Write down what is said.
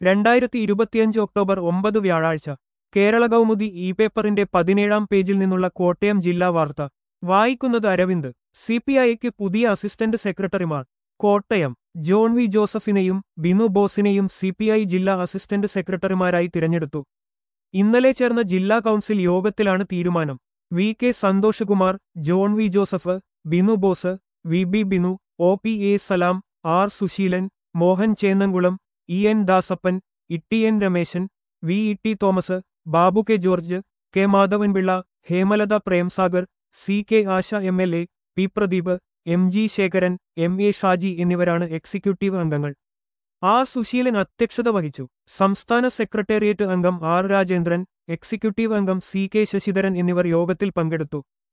രണ്ടായിരത്തി ഇരുപത്തിയഞ്ച് ഒക്ടോബർ ഒമ്പത് വ്യാഴാഴ്ച കേരള കൗമുദി ഇ പേപ്പറിന്റെ പതിനേഴാം പേജിൽ നിന്നുള്ള കോട്ടയം ജില്ലാ വാർത്ത വായിക്കുന്നത് അരവിന്ദ് സി പി ഐക്ക് പുതിയ അസിസ്റ്റന്റ് സെക്രട്ടറിമാർ കോട്ടയം ജോൺ വി ജോസഫിനെയും ബിനു ബോസിനെയും സി പി ഐ ജില്ലാ അസിസ്റ്റന്റ് സെക്രട്ടറിമാരായി തിരഞ്ഞെടുത്തു ഇന്നലെ ചേർന്ന ജില്ലാ കൗൺസിൽ യോഗത്തിലാണ് തീരുമാനം V K Santhoshkumar John V Joseph Binu Bose V B Binu O P A Salam R Susheelan Mohan Chennamkulam E N Dasappan Itty N Rameshan V E T Thomas Babu K George K Madhavanpillai Hemalatha Premsagar C K Asha M L A P Pradeep M G Sekharan M A Shaji എന്നിവരാണ് executive അംഗങ്ങൾ R Suseelan അധ്യക്ഷത വഹിച്ചു സംസ്ഥാന secretariat അംഗം R Rajendran executive അംഗം C K Sasidharan എന്നിവർ യോഗത്തിൽ പങ്കെടുത്തു